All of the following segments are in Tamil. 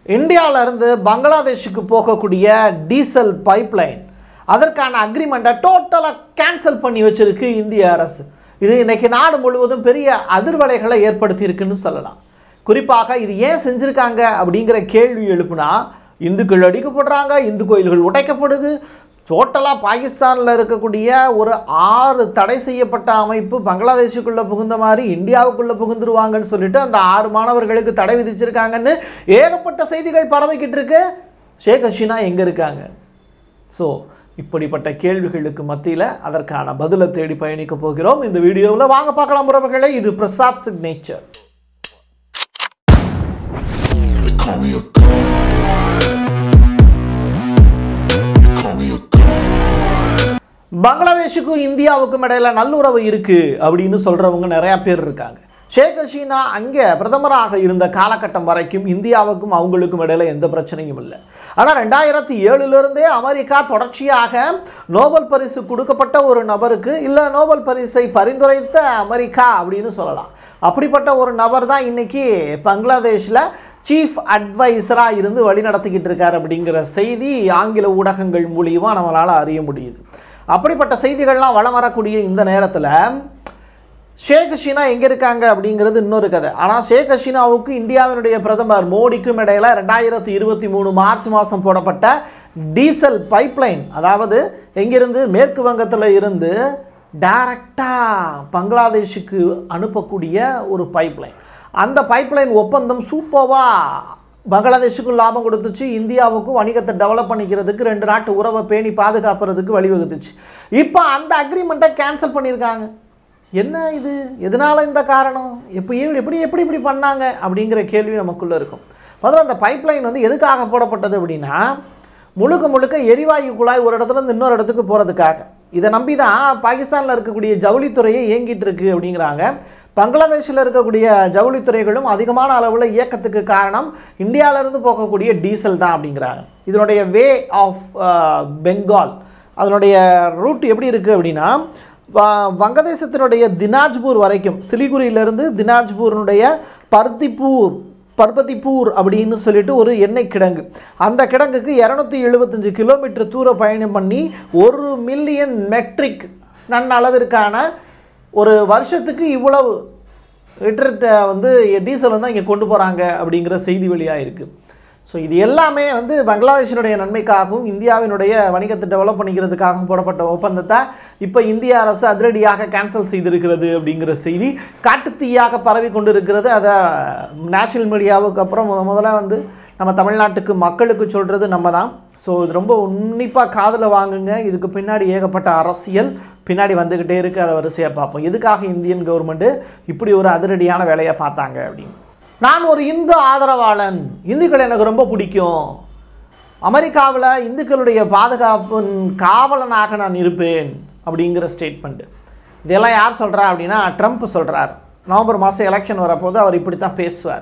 இந்தியால இருந்து பங்களாதேஷுக்கு போகக்கூடிய டீசல் பைப்லைன் அதற்கான அக்ரிமெண்ட்டை டோட்டலாக கேன்சல் பண்ணி வச்சிருக்கு இந்திய அரசு இது இன்னைக்கு நாடு முழுவதும் பெரிய அதிர்வலைகளை ஏற்படுத்தி இருக்குன்னு சொல்லலாம் குறிப்பாக இது ஏன் செஞ்சுருக்காங்க அப்படிங்கிற கேள்வி எழுப்புனா இந்துக்கள் அடிக்கப்படுறாங்க இந்து கோயில்கள் உடைக்கப்படுது டோட்டலாக பாகிஸ்தானில் இருக்கக்கூடிய ஒரு ஆறு தடை செய்யப்பட்ட அமைப்பு பங்களாதேஷுக்குள்ளே புகுந்த மாதிரி இந்தியாவுக்குள்ளே புகுந்துருவாங்கன்னு சொல்லிட்டு அந்த ஆறு மாணவர்களுக்கு தடை விதிச்சிருக்காங்கன்னு ஏகப்பட்ட செய்திகள் பரவிக்கிட்டு இருக்கு ஷேக் ஹசீனா எங்கே இருக்காங்க ஸோ இப்படிப்பட்ட கேள்விகளுக்கு மத்தியில் அதற்கான பதிலை தேடி பயணிக்க போகிறோம் இந்த வீடியோவில் வாங்க பார்க்கலாம் உறவுகளே இது Prasad signature They call me a god. They call me a god. பங்களாதேஷுக்கும் இந்தியாவுக்கும் இடையில நல்லுறவு இருக்கு அப்படின்னு சொல்றவங்க நிறைய பேர் இருக்காங்க ஷேக் ஹசீனா அங்கே பிரதமராக இருந்த காலகட்டம் வரைக்கும் இந்தியாவுக்கும் அவங்களுக்கும் இடையில எந்த பிரச்சனையும் இல்லை ஆனால் ரெண்டாயிரத்தி ஏழுலேருந்தே அமெரிக்கா தொடர்ச்சியாக நோபல் பரிசு கொடுக்கப்பட்ட ஒரு நபருக்கு இல்லை நோபல் பரிசை பரிந்துரைத்த அமெரிக்கா அப்படின்னு சொல்லலாம் அப்படிப்பட்ட ஒரு நபர் தான் இன்னைக்கு பங்களாதேஷில் சீஃப் அட்வைசராக இருந்து வழி நடத்திக்கிட்டு இருக்கார் அப்படிங்கிற செய்தி ஆங்கில ஊடகங்கள் மூலியமா நம்மளால் அறிய முடியுது அப்படிப்பட்ட செய்திகள்லாம் வளம் வரக்கூடிய இந்த நேரத்தில் ஷேக் ஹசீனா எங்கே இருக்காங்க அப்படிங்கிறது இன்னொரு கதை ஆனால் ஷேக் ஹசீனாவுக்கு இந்தியாவினுடைய பிரதமர் மோடிக்கும் இடையில ரெண்டாயிரத்தி இருபத்தி மூணு மார்ச் மாதம் போடப்பட்ட டீசல் பைப்லைன் அதாவது எங்கிருந்து மேற்கு வங்கத்தில் இருந்து டைரக்டாக பங்களாதேஷுக்கு அனுப்பக்கூடிய ஒரு பைப்லைன் அந்த பைப்லைன் ஒப்பந்தம் சூப்பராக பங்களாதேஷுக்கும் லாபம் கொடுத்துச்சு இந்தியாவுக்கும் வணிகத்தை டெவலப் பண்ணிக்கிறதுக்கு ரெண்டு நாட்டு உறவை பேணி பாதுகாப்புறதுக்கு வழிவகுத்துச்சு இப்போ அந்த அக்ரிமெண்ட்டை கேன்சல் பண்ணியிருக்காங்க என்ன இது எதனால இந்த காரணம் எப்படி எப்படி எப்படி இப்படி பண்ணாங்க அப்படிங்கிற கேள்வி நமக்குள்ளே இருக்கும் முதல்ல அந்த பைப்லைன் வந்து எதுக்காக போடப்பட்டது அப்படின்னா முழுக்க முழுக்க எரிவாயு குழாய் ஒரு இடத்துல இருந்து இன்னொரு இடத்துக்கு போகிறதுக்காக இதை நம்பி தான் பாகிஸ்தானில் இருக்கக்கூடிய ஜவுளித்துறையே இயங்கிட்டு இருக்கு அப்படிங்கிறாங்க பங்களாதேஷில் இருக்கக்கூடிய ஜவுளித்துறைகளும் அதிகமான அளவில் இயக்கத்துக்கு காரணம் இந்தியாவிலேருந்து போகக்கூடிய டீசல் தான் அப்படிங்கிறாங்க இதனுடைய வே ஆஃப் பெங்கால் அதனுடைய ரூட் எப்படி இருக்குது அப்படின்னா வ- வங்கதேசத்தினுடைய தினாஜ்பூர் வரைக்கும் சிலிகுரியிலிருந்து தினாஜ்பூரினுடைய பர்திப்பூர் பர்பதிப்பூர் அப்படின்னு சொல்லிட்டு ஒரு எண்ணெய் கிடங்கு அந்த கிடங்குக்கு இரநூத்தி எழுபத்தஞ்சு கிலோமீட்டர் தூர பயணம் பண்ணி ஒரு மில்லியன் மெட்ரிக் நன் அளவிற்கான ஒரு வருஷத்துக்கு இவ்வளவு லிட்டர் வந்து டீசல் வந்து இங்கே கொண்டு போகிறாங்க அப்படிங்கிற செய்தி வெளியாக இருக்குது ஸோ இது எல்லாமே வந்து பங்களாதேஷினுடைய நன்மைக்காகவும் இந்தியாவினுடைய வணிகத்தை டெவலப் பண்ணிக்கிறதுக்காகவும் போடப்பட்ட ஒப்பந்தத்தை இப்போ இந்திய அரசு அதிரடியாக கேன்சல் செய்திருக்கிறது அப்படிங்கிற செய்தி காட்டுத்தீயாக பரவி கொண்டு இருக்கிறது அதை நேஷனல் மீடியாவுக்கு அப்புறம் முத முதல்ல வந்து நம்ம தமிழ்நாட்டுக்கு மக்களுக்கு சொல்கிறது நம்ம தான் ஸோ இது ரொம்ப உன்னிப்பாக காதில் வாங்குங்க இதுக்கு பின்னாடி ஏகப்பட்ட அரசியல் பின்னாடி வந்துக்கிட்டே இருக்குது அதை வரிசையாக பார்ப்போம் எதுக்காக இந்தியன் கவர்மெண்ட்டு இப்படி ஒரு அதிரடியான வேலையை பார்த்தாங்க அப்படின்னு நான் ஒரு இந்து ஆதரவாளன் இந்துக்கள் எனக்கு ரொம்ப பிடிக்கும் அமெரிக்காவில் இந்துக்களுடைய பாதுகாப்பின் காவலனாக நான் இருப்பேன் அப்படிங்கிற ஸ்டேட்மெண்ட் இதெல்லாம் யார் சொல்கிறா அப்படின்னா ட்ரம்ப் சொல்கிறார் நவம்பர் மாதம் எலெக்ஷன் வரப்போது அவர் இப்படி தான் பேசுவார்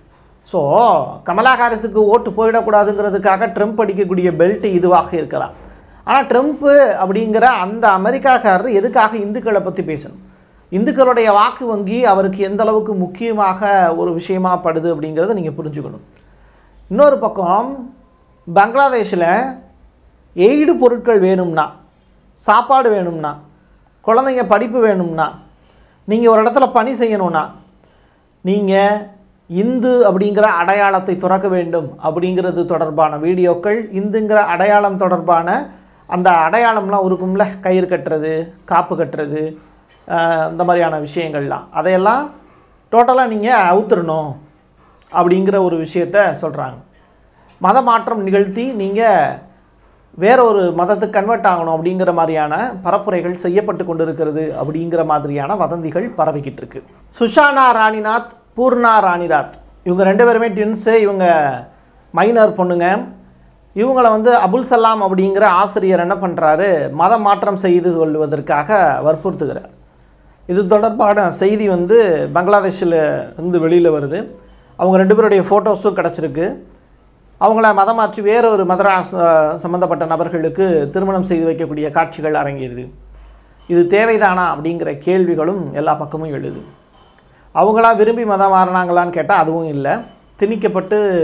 ஸோ கமலா ஹாரிஸுக்கு ஓட்டு போயிடக்கூடாதுங்கிறதுக்காக ட்ரம்ப் அடிக்கக்கூடிய பெல்ட் இதுவாக இருக்கலாம் ஆனால் ட்ரம்ப்பு அப்படிங்கிற அந்த அமெரிக்காக்காரர் எதுக்காக இந்துக்களை பற்றி பேசணும் இந்துக்களுடைய வாக்கு வங்கி அவருக்கு எந்த அளவுக்கு முக்கியமாக ஒரு விஷயமா படுது அப்படிங்கிறத நீங்கள் புரிஞ்சுக்கணும் இன்னொரு பக்கம் பங்களாதேஷில் எய்டு பொருட்கள் வேணும்னா சாப்பாடு வேணும்னா குழந்தைங்க படிப்பு வேணும்னா நீங்கள் ஒரு இடத்துல பணி செய்யணும்னா நீங்கள் இந்து அப்படிங்கிற அடையாளத்தை துறக்க வேண்டும் அப்படிங்கிறது தொடர்பான வீடியோக்கள் இந்துங்கிற அடையாளம் தொடர்பான அந்த அடையாளம்லாம் இருக்கும்ல கயிறு கட்டுறது காப்பு கட்டுறது ஆஹ் இந்த மாதிரியான விஷயங்கள்லாம் அதையெல்லாம் டோட்டலாக நீங்கள் அவுத்துறணும் அப்படிங்கிற ஒரு விஷயத்த சொல்கிறாங்க மத மாற்றம் நிகழ்த்தி நீங்கள் வேற ஒரு மதத்துக்கு கன்வெர்ட் ஆகணும் அப்படிங்கிற மாதிரியான பரப்புரைகள் செய்யப்பட்டு கொண்டிருக்கிறது அப்படிங்கிற மாதிரியான வதந்திகள் பரவிக்கிட்டு இருக்கு சுஷானா ராணிநாத் பூர்ணா ராணிநாத் இவங்க ரெண்டு பேருமே ட்வின்ஸு இவங்க மைனர் பொண்ணுங்க இவங்கள வந்து அபுல் சலாம் அப்படிங்கிற ஆசிரியர் என்ன பண்ணுறாரு மத மாற்றம் செய்து கொள்வதற்காக வற்புறுத்துகிறார் இது தொடர்பான செய்தி வந்து பங்களாதேஷில் இருந்து வெளியில் வருது அவங்க ரெண்டு பேருடைய ஃபோட்டோஸும் கிடச்சிருக்கு அவங்கள மதம் மாற்றி வேற ஒரு மதரா சம்மந்தப்பட்ட நபர்களுக்கு திருமணம் செய்து வைக்கக்கூடிய காட்சிகள் அரங்கேறுது இது தேவைதானா அப்படிங்கிற கேள்விகளும் எல்லா பக்கமும் எழுது அவங்களா விரும்பி மதம் மாறினாங்களான்னு கேட்டால் அதுவும் இல்லை திணிக்கப்பட்டு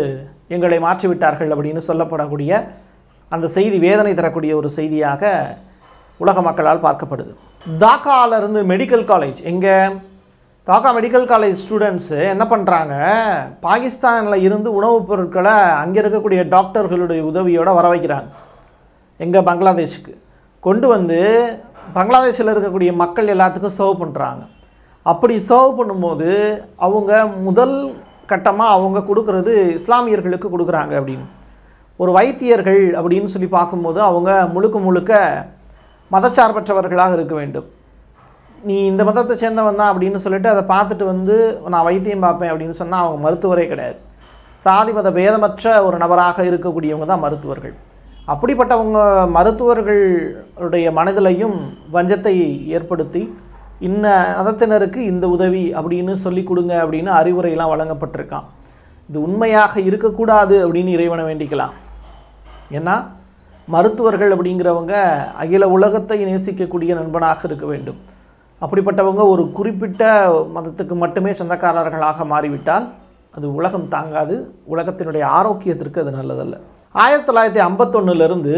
எங்களை மாற்றிவிட்டார்கள் அப்படின்னு சொல்லப்படக்கூடிய அந்த செய்தி வேதனை தரக்கூடிய ஒரு செய்தியாக உலக மக்களால் பார்க்கப்படுது தாக்கால இருந்து மெடிக்கல் காலேஜ் எங்கே தாக்கா மெடிக்கல் காலேஜ் ஸ்டூடெண்ட்ஸு என்ன பண்ணுறாங்க பாகிஸ்தானில் இருந்து உணவுப் பொருட்களை அங்கே இருக்கக்கூடிய டாக்டர்களுடைய உதவியோடு வர வைக்கிறாங்க எங்கே பங்களாதேஷுக்கு கொண்டு வந்து பங்களாதேஷில் இருக்கக்கூடிய மக்கள் எல்லாத்துக்கும் சர்வ் பண்ணுறாங்க அப்படி சர்வ் பண்ணும்போது அவங்க முதல் கட்டமாக அவங்க கொடுக்கறது இஸ்லாமியர்களுக்கு கொடுக்குறாங்க அப்படின்னு ஒரு வைத்தியர்கள் அப்படின்னு சொல்லி பார்க்கும்போது அவங்க முழுக்க முழுக்க மதச்சார்பற்றவர்களாக இருக்க வேண்டும் நீ இந்த மதத்தை சேர்ந்தவன் தான் அப்படின்னு சொல்லிட்டு அதை பார்த்துட்டு வந்து நான் வைத்தியம் பார்ப்பேன் அப்படின்னு சொன்னால் அவங்க மருத்துவரே கிடையாது சாதி மத பேதமற்ற ஒரு நபராக இருக்கக்கூடியவங்க தான் மருத்துவர்கள் அப்படிப்பட்டவங்க மருத்துவர்களுடைய மனதிலையும் வஞ்சத்தை ஏற்படுத்தி இன்ன மதத்தினருக்கு இந்த உதவி அப்படின்னு சொல்லி கொடுங்க அப்படின்னு அறிவுரையெல்லாம் வழங்கப்பட்டிருக்கான் இது உண்மையாக இருக்கக்கூடாது அப்படின்னு இறைவனை வேண்டிக்கலாம் ஏன்னா மருத்துவர்கள் அப்படிங்கிறவங்க அகில உலகத்தை நேசிக்கக்கூடிய நண்பனாக இருக்க வேண்டும் அப்படிப்பட்டவங்க ஒரு குறிப்பிட்ட மதத்துக்கு மட்டுமே சொந்தக்காரர்களாக மாறிவிட்டால் அது உலகம் தாங்காது உலகத்தினுடைய ஆரோக்கியத்திற்கு அது நல்லதல்ல ஆயிரத்தி தொள்ளாயிரத்தி ஐம்பத்தொன்னுலேருந்து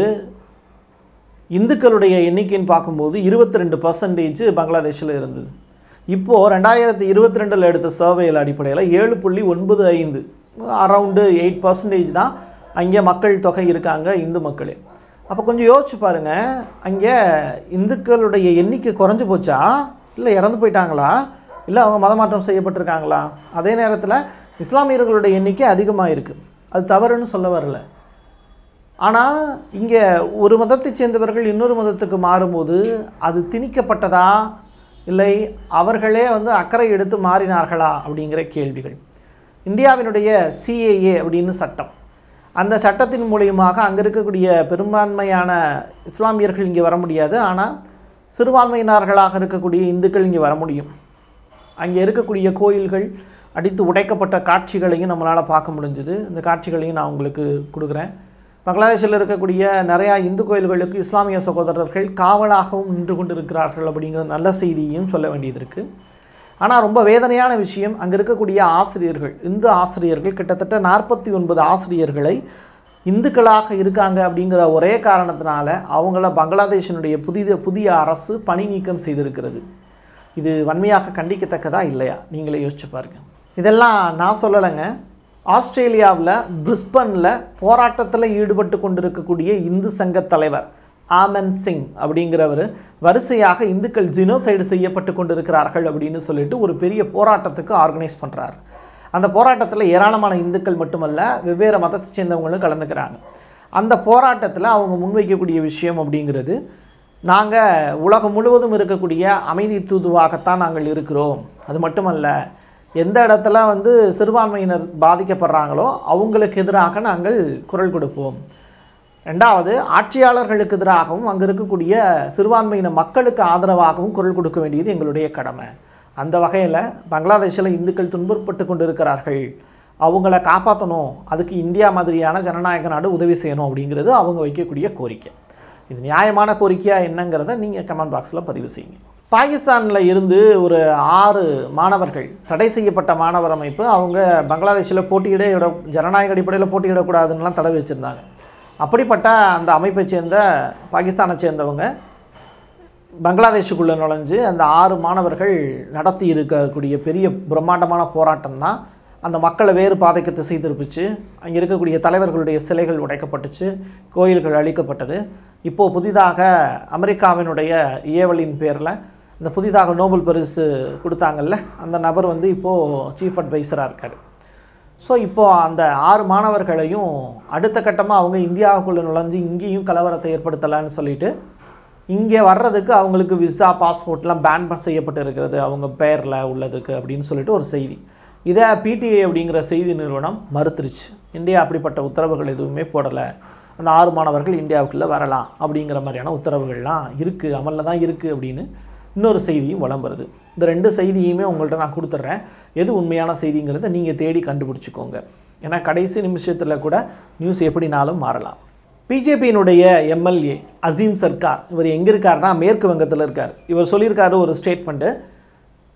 இந்துக்களுடைய எண்ணிக்கைன்னு பார்க்கும்போது இருபத்தி ரெண்டு பர்சன்டேஜ் பங்களாதேஷில் இருந்தது இப்போது ரெண்டாயிரத்தி இருபத்தி ரெண்டில் எடுத்த சர்வேயில் அடிப்படையில் ஏழு புள்ளி ஒன்பது ஐந்து அரவுண்டு எயிட் பர்சன்டேஜ் தான் அங்கே மக்கள் தொகை இருக்காங்க இந்து மக்களே அப்போ கொஞ்சம் யோசிச்சு பாருங்கள் அங்கே இந்துக்களுடைய எண்ணிக்கை குறைஞ்சு போச்சா இல்லை இறந்து போயிட்டாங்களா இல்லை அவங்க மதமாற்றம் செய்யப்பட்டிருக்காங்களா அதே நேரத்தில் இஸ்லாமியர்களுடைய எண்ணிக்கை அதிகமாக இருக்குது அது தவறுன்னு சொல்ல வரல ஆனால் இங்கே ஒரு மதத்தைச் சேர்ந்தவர்கள் இன்னொரு மதத்துக்கு மாறும்போது அது திணிக்கப்பட்டதா இல்லை அவர்களே வந்து அக்கறை எடுத்து மாறினார்களா அப்படிங்கிற கேள்விகள் இந்தியாவினுடைய சிஏஏ அப்படின்னு சட்டம் அந்த சட்டத்தின் மூலியமாக அங்கே இருக்கக்கூடிய பெரும்பான்மையான இஸ்லாமியர்கள் இங்கே வர முடியாது ஆனால் சிறுபான்மையினர்களாக இருக்கக்கூடிய இந்துக்கள் இங்கே வர முடியும் அங்கே இருக்கக்கூடிய கோயில்கள் அடித்து உடைக்கப்பட்ட காட்சிகளையும் நம்மளால் பார்க்க முடிஞ்சுது இந்த காட்சிகளையும் நான் உங்களுக்கு கொடுக்குறேன் பங்களாதேஷில் இருக்கக்கூடிய நிறையா இந்து கோயில்களுக்கு இஸ்லாமிய சகோதரர்கள் காவலாகவும் நின்று கொண்டு இருக்கிறார்கள் அப்படிங்கிற நல்ல செய்தியையும் சொல்ல வேண்டியது இருக்குது ஆனால் ரொம்ப வேதனையான விஷயம் அங்கே இருக்கக்கூடிய ஆசிரியர்கள் இந்து ஆசிரியர்கள் கிட்டத்தட்ட நாற்பத்தி ஒன்பது ஆசிரியர்களை இந்துக்களாக இருக்காங்க அப்படிங்கிற ஒரே காரணத்தினால அவங்கள பங்களாதேஷினுடைய புதிய புதிய அரசு பணி நீக்கம் செய்திருக்கிறது இது வன்மையாக கண்டிக்கத்தக்கதா இல்லையா நீங்களே யோசிச்சு பாருங்க இதெல்லாம் நான் சொல்லலைங்க ஆஸ்திரேலியாவில் பிரிஸ்பனில் போராட்டத்தில் ஈடுபட்டு கொண்டிருக்கக்கூடிய இந்து சங்க தலைவர் ஆமன் சிங் அப்படிங்கிறவர் வரிசையாக இந்துக்கள் ஜினோசைடு செய்யப்பட்டு கொண்டிருக்கிறார்கள் அப்படின்னு சொல்லிட்டு ஒரு பெரிய போராட்டத்துக்கு ஆர்கனைஸ் பண்ணுறாரு அந்த போராட்டத்தில் ஏராளமான இந்துக்கள் மட்டுமல்ல வெவ்வேறு மதத்தை சேர்ந்தவங்களும் கலந்துக்கிறாங்க அந்த போராட்டத்தில் அவங்க முன்வைக்கக்கூடிய விஷயம் அப்படிங்கிறது நாங்கள் உலகம் முழுவதும் இருக்கக்கூடிய அமைதி தூதுவாகத்தான் நாங்கள் இருக்கிறோம் அது மட்டுமல்ல எந்த இடத்துல வந்து சிறுபான்மையினர் பாதிக்கப்படுறாங்களோ அவங்களுக்கு எதிராக நாங்கள் குரல் கொடுப்போம் ரெண்டாவது ஆட்சியாளர்களுக்கு எதிராகவும் அங்கே இருக்கக்கூடிய சிறுபான்மையின மக்களுக்கு ஆதரவாகவும் குரல் கொடுக்க வேண்டியது எங்களுடைய கடமை அந்த வகையில் பங்களாதேஷில் இந்துக்கள் துன்புறுப்பட்டு கொண்டு இருக்கிறார்கள் அவங்கள காப்பாற்றணும் அதுக்கு இந்தியா மாதிரியான ஜனநாயக நாடு உதவி செய்யணும் அப்படிங்கிறது அவங்க வைக்கக்கூடிய கோரிக்கை இது நியாயமான கோரிக்கையாக என்னங்கிறத நீங்கள் கமெண்ட் பாக்ஸில் பதிவு செய்யுங்க பாகிஸ்தானில் இருந்து ஒரு ஆறு மாணவர்கள் தடை செய்யப்பட்ட மாணவர் அமைப்பு அவங்க பங்களாதேஷில் போட்டியிட இட ஜனநாயக அடிப்படையில் போட்டியிடக்கூடாதுன்னெலாம் தடை வச்சுருந்தாங்க அப்படிப்பட்ட அந்த அமைப்பை சேர்ந்த பாகிஸ்தானை சேர்ந்தவங்க பங்களாதேஷுக்குள்ளே நுழைஞ்சு அந்த ஆறு மாணவர்கள் நடத்தி இருக்கக்கூடிய பெரிய பிரம்மாண்டமான போராட்டம் தான் அந்த மக்களை வேறு பாதைக்கு திசை திருப்பிச்சு அங்கே இருக்கக்கூடிய தலைவர்களுடைய சிலைகள் உடைக்கப்பட்டுச்சு கோயில்கள் அழிக்கப்பட்டது இப்போது புதிதாக அமெரிக்காவினுடைய ஏவலின் பேரில் இந்த புதிதாக நோபல் பரிசு கொடுத்தாங்கல்ல அந்த நபர் வந்து இப்போது சீஃப் அட்வைசராக இருக்கார் ஸோ இப்போது அந்த ஆறு மாணவர்களையும் அடுத்த கட்டமாக அவங்க இந்தியாவுக்குள்ளே நுழைஞ்சு இங்கேயும் கலவரத்தை ஏற்படுத்தலான்னு சொல்லிட்டு இங்கே வர்றதுக்கு அவங்களுக்கு விசா பாஸ்போர்ட்லாம் பேன் செய்யப்பட்டு இருக்கிறது அவங்க பெயரில் உள்ளதுக்கு அப்படின்னு சொல்லிட்டு ஒரு செய்தி இதை பிடிஐ அப்படிங்கிற செய்தி நிறுவனம் மறுத்துருச்சு இந்தியா அப்படிப்பட்ட உத்தரவுகள் எதுவுமே போடலை அந்த ஆறு மாணவர்கள் இந்தியாவுக்குள்ளே வரலாம் அப்படிங்கிற மாதிரியான உத்தரவுகள்லாம் இருக்குது அமலில் தான் இருக்குது அப்படின்னு இன்னொரு செய்தியும் வலம் வருது இந்த ரெண்டு செய்தியுமே உங்கள்கிட்ட நான் கொடுத்துட்றேன் எது உண்மையான செய்திங்கிறத நீங்கள் தேடி கண்டுபிடிச்சிக்கோங்க ஏன்னா கடைசி நிமிஷத்தில் கூட நியூஸ் எப்படினாலும் மாறலாம் பிஜேபியினுடைய எம்எல்ஏ அசீம் சர்க்கார் இவர் எங்கே இருக்காருன்னா மேற்கு வங்கத்தில் இருக்கார் இவர் சொல்லியிருக்காரு ஒரு ஸ்டேட்மெண்ட்டு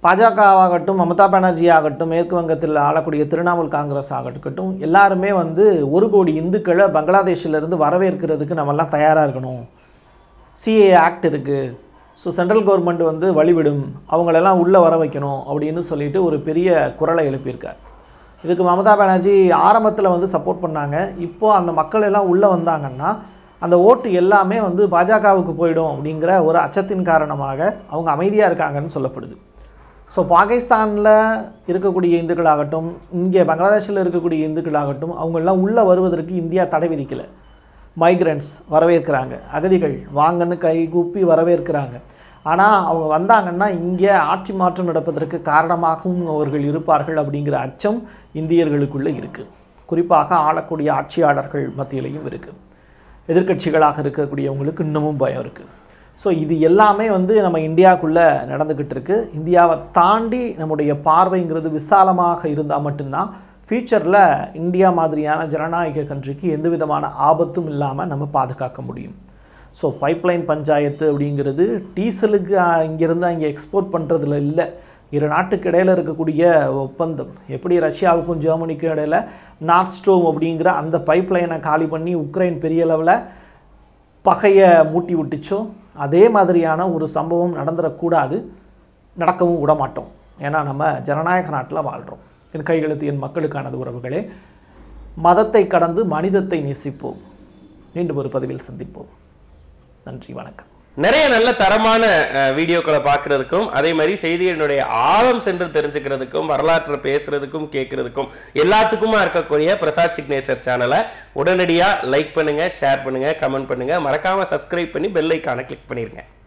பாஜகவாகட்டும் மமதா பானர்ஜி ஆகட்டும் மேற்கு வங்கத்தில் ஆளக்கூடிய திரிணாமுல் காங்கிரஸ் ஆகட்டும் எல்லாருமே வந்து ஒரு கோடி இந்துக்களை பங்களாதேஷிலிருந்து வரவேற்கிறதுக்கு நம்மெல்லாம் தயாராக இருக்கணும் சிஏ ஆக்ட் இருக்குது ஸோ சென்ட்ரல் கவர்மெண்ட் வந்து வழிவிடும் அவங்களெல்லாம் உள்ளே வர வைக்கணும் அப்படின்னு சொல்லிட்டு ஒரு பெரிய குரலை எழுப்பியிருக்கார் இதுக்கு மமதா பானர்ஜி ஆரம்பத்தில் வந்து சப்போர்ட் பண்ணாங்க இப்போ அந்த மக்கள் எல்லாம் உள்ளே வந்தாங்கன்னா அந்த ஓட்டு எல்லாமே வந்து பாஜகவுக்கு போயிடும் அப்படிங்கிற ஒரு அச்சத்தின் காரணமாக அவங்க அமைதியாக இருக்காங்கன்னு சொல்லப்படுது ஸோ பாகிஸ்தானில் இருக்கக்கூடிய இந்துக்களாகட்டும் இங்கே பங்களாதேஷில் இருக்கக்கூடிய இந்துக்களாகட்டும் அவங்கெல்லாம் உள்ளே வருவதற்கு இந்தியா தடை விதிக்கலை மைக்ரண்ட்ஸ் வரவேற்கிறாங்க அகதிகள் வாங்கன்னு கை கூப்பி வரவேற்கிறாங்க ஆனால் அவங்க வந்தாங்கன்னா இங்கே ஆட்சி மாற்றம் நடப்பதற்கு காரணமாகவும் அவர்கள் இருப்பார்கள் அப்படிங்கிற அச்சம் இந்தியர்களுக்குள்ளே இருக்குது குறிப்பாக ஆளக்கூடிய ஆட்சியாளர்கள் மத்தியிலையும் இருக்குது எதிர்க்கட்சிகளாக இருக்கக்கூடியவங்களுக்கு இன்னமும் பயம் இருக்குது ஸோ இது எல்லாமே வந்து நம்ம இந்தியாவுக்குள்ளே நடந்துக்கிட்டு இருக்கு இந்தியாவை தாண்டி நம்முடைய பார்வைங்கிறது விசாலமாக இருந்தால் மட்டும்தான் ஃப்யூச்சரில் இந்தியா மாதிரியான ஜனநாயக கண்ட்ரிக்கு எந்த விதமான ஆபத்தும் இல்லாமல் நம்ம பாதுகாக்க முடியும் ஸோ பைப்லைன் பஞ்சாயத்து அப்படிங்கிறது டீசலுக்கு அஹ், இங்கிருந்து அங்கே எக்ஸ்போர்ட் பண்ணுறதுல இல்லை இரு நாட்டுக்கு இடையில இருக்கக்கூடிய ஒப்பந்தம் எப்படி ரஷ்யாவுக்கும் ஜெர்மனிக்கும் இடையில நார்த் ஸ்ட்ரோம் அப்படிங்கிற அந்த பைப்லைனை காலி பண்ணி உக்ரைன் பெரிய அளவில் பகையை மூட்டி விட்டுச்சோ அதே மாதிரியான ஒரு சம்பவம் நடந்துடக்கூடாது நடக்கவும் விட மாட்டோம் ஏன்னா நம்ம ஜனநாயக நாட்டில் வாழ்கிறோம் என் கையெழுத்து என் மக்களுக்கானது உறவுகளே மதத்தை கடந்து மனிதத்தை நேசிப்போம் மீண்டும் ஒரு பதிவில் சந்திப்போம் நன்றி வணக்கம் நிறைய நல்ல தரமான அஹ், வீடியோக்களை பார்க்கறதுக்கும் அதே மாதிரி செய்திகளினுடைய ஆழம் சென்று தெரிஞ்சுக்கிறதுக்கும் வரலாற்றை பேசுறதுக்கும் கேட்கறதுக்கும் எல்லாத்துக்குமா இருக்கக்கூடிய பிரசாத் சிக்னேச்சர் சேனலை உடனடியாக லைக் பண்ணுங்க ஷேர் பண்ணுங்க கமெண்ட் பண்ணுங்க மறக்காம சப்ஸ்கிரைப் பண்ணி பெல் ஐக்கானை கிளிக் பண்ணிருங்க